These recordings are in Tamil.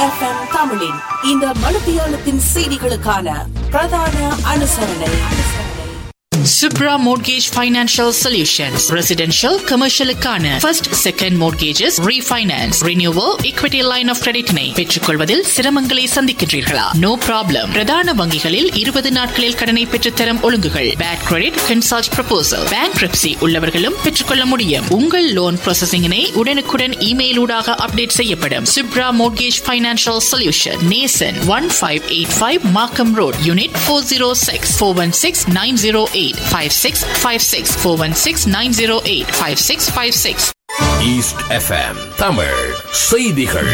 எஃப்எம் தமிழின் இந்த மணித்தியாலத்தின் செய்திகளுக்கான பிரதான அனுசரணை Subra Mortgage Financial Solutions. Residential, commercial க்கான first, second mortgages, refinance, renewal, equity line of credit னை பெற்றுக்கொள்வதில் சிரமங்களை சந்திக்கின்றீர்களா நோ ப்ராப்ளம் பிரதான வங்கிகளில் இருபது நாட்களில் கடனை பெற்றுத்தரும் ஒழுங்குகள் bad credit consult proposal bank உள்ளவர்களும் பெற்றுக்கொள்ள முடியும் உங்கள் லோன் ப்ராசஸிங்கினை உடனுக்குடன் இமெயில் ஊடாக அப்டேட் செய்யப்படும் Subra Mortgage Financial Solution நேசன் one five eight five Markham road unit four zero six four one six nine zero eight five six five six four one six nine zero eight five six five six east FM Tamil செய்திகள்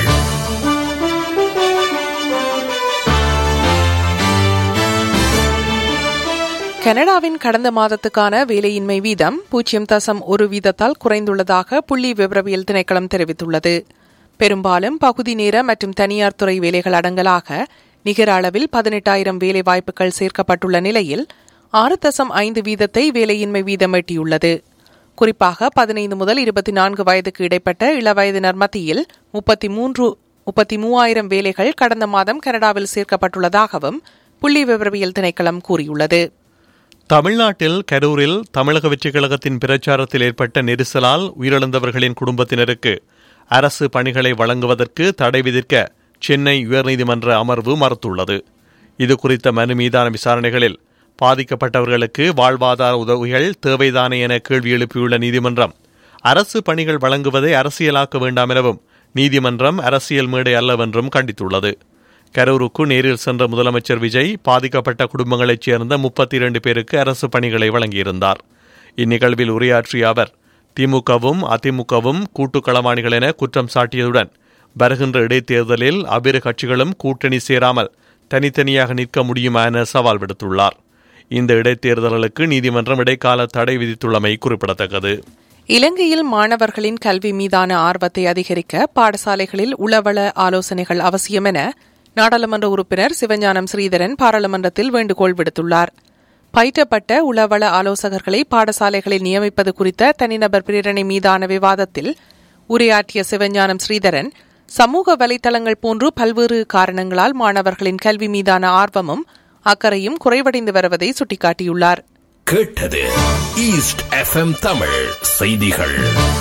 கனடாவின் கடந்த மாதத்துக்கான வேலையின்மை வீதம் பூஜ்ஜியம் தசம் ஒரு வீதத்தால் குறைந்துள்ளதாக புள்ளி விவரவியல் திணைக்களம் தெரிவித்துள்ளது பெரும்பாலும் பகுதி நேர மற்றும் தனியார் துறை வேலைகள் அடங்கலாக நிகர அளவில் பதினெட்டாயிரம் வேலை வாய்ப்புகள் சேர்க்கப்பட்டுள்ள நிலையில் ஆறு தசம் ஐந்து வீதத்தை வேலையின்மை வீதம் எட்டியுள்ளது குறிப்பாக பதினைந்து முதல் இருபத்தி நான்கு வயதுக்கு இடைப்பட்ட இளவயதினர் மத்தியில் முப்பத்தி மூன்று முப்பத்தி மூவாயிரம் வேலைகள் கடந்த மாதம் கனடாவில் சேர்க்கப்பட்டுள்ளதாகவும் புள்ளி விவரவியல் திணைக்களம் கூறியுள்ளது தமிழ்நாட்டில் கரூரில் தமிழக வெற்றிக் கழகத்தின் பிரச்சாரத்தில் ஏற்பட்ட நெரிசலால் உயிரிழந்தவர்களின் குடும்பத்தினருக்கு அரசு பணிகளை வழங்குவதற்கு தடை விதிக்க சென்னை உயர்நீதிமன்ற அமர்வு மறுத்துள்ளது இது குறித்த மனு மீதான விசாரணைகளில் பாதிக்கப்பட்டவர்களுக்கு வாழ்வாதார உதவிகள் தேவைதானே என கேள்வி எழுப்பியுள்ள நீதிமன்றம் அரசு பணிகள் வழங்குவதை அரசியலாக்க வேண்டாம் எனவும் நீதிமன்றம் அரசியல் மேடை அல்லவென்றும் கண்டித்துள்ளது கரூருக்கு நேரில் சென்ற முதலமைச்சர் விஜய் பாதிக்கப்பட்ட குடும்பங்களைச் சேர்ந்த முப்பத்தி இரண்டு பேருக்கு அரசு பணிகளை வழங்கியிருந்தார் இந்நிகழ்வில் உரையாற்றிய அவர் திமுகவும் அதிமுகவும் கூட்டு களவாணிகள் என குற்றம் சாட்டியதுடன் வருகின்ற இடைத்தேர்தலில் அவ்விரு கட்சிகளும் கூட்டணி சேராமல் தனித்தனியாக நிற்க முடியுமா என சவால் விடுத்துள்ளார் இந்த இடைத்தேர்தல்களுக்கு நீதிமன்றம் இடைக்கால தடை விதித்துள்ளமை குறிப்பிடத்தக்கது இலங்கையில் மாணவர்களின் கல்வி மீதான ஆர்வத்தை அதிகரிக்க பாடசாலைகளில் உளவள ஆலோசனைகள் அவசியம் என நாடாளுமன்ற உறுப்பினர் சிவஞானம் ஸ்ரீதரன் பாராளுமன்றத்தில் வேண்டுகோள் விடுத்துள்ளார் பயிற்றப்பட்ட உளவள ஆலோசகர்களை பாடசாலைகளில் நியமிப்பது குறித்த தனிநபர் பிரேரணை மீதான விவாதத்தில் உரையாற்றிய சிவஞானம் ஸ்ரீதரன் சமூக வலைதளங்கள் போன்று பல்வேறு காரணங்களால் மாணவர்களின் கல்வி மீதான ஆர்வமும் அக்கறையும் குறைவடைந்து வருவதை சுட்டிக்காட்டியுள்ளார் கேட்டது ஈஸ்ட் எஃப்எம் தமிழ் செய்திகள்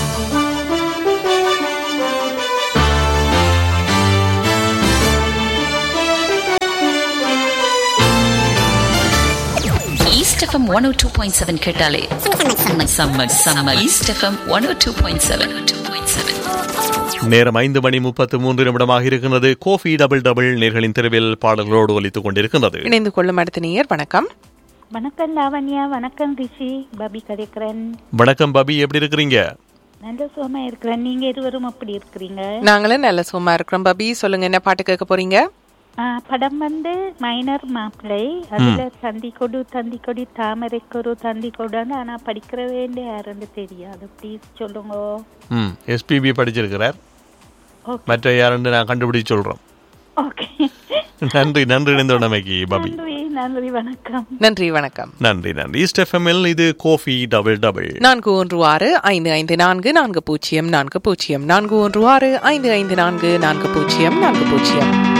East FM 102.7 கேட்டாலே செம்ம செம்ம செம்ம east FM one O two point seven two point seven நேரம் ஐந்து மணி முப்பத்து மூன்று நிமிடமாக இருக்கின்றது கோஃபி டபுள் டபுள் நேர்களின் தெருவில் பாடல்களோடு ஒலித்துக் கொண்டிருக்கின்றது இணைந்து கொள்ளும் அடுத்த நேயர் வணக்கம் வணக்கம் லாவண்யா வணக்கம் ரிஷி பபி கதைக்கிறேன் வணக்கம் பபி எப்படி இருக்கிறீங்க நல்ல சுகமா இருக்கிறேன் நீங்க இருவரும் அப்படி இருக்கிறீங்க நாங்களும் நல்ல சும்மா இருக்கிறோம் பபி சொல்லுங்க என்ன பாட்டு கேட்க போறீங்க ஆ, படம் வந்து மைனர் மாப்பிள்ளை அதுல தந்தி கொடு தந்தி கொடி தாமரை கொடு தந்தி கொடுன்னு ஆனா படிக்கிற வேண்டிய யாருன்னு தெரியாது ப்ளீஸ் சொல்லுங்க ம் எஸ்பிபி படிச்சிருக்கிறார் Okay. மற்ற யாருன்னு நான் கண்டுபிடிச்சு சொல்றோம் ஓகே நன்றி நன்றி இணைந்தோடமைக்கு பபி நன்றி நன்றி வணக்கம் நன்றி வணக்கம் நன்றி நன்றி ஈஸ்ட் எஃப்எம்எல் இது கோஃபி டபுள் டபுள் நான்கு ஒன்று ஆறு ஐந்து ஐந்து நான்கு நான்கு பூஜ்ஜியம் நான்கு பூஜ்ஜியம் நான்கு ஒன்று ஆறு ஐந்து ஐந்து நான்கு நான்கு பூஜ்ஜியம் நான்கு பூஜ்ஜியம்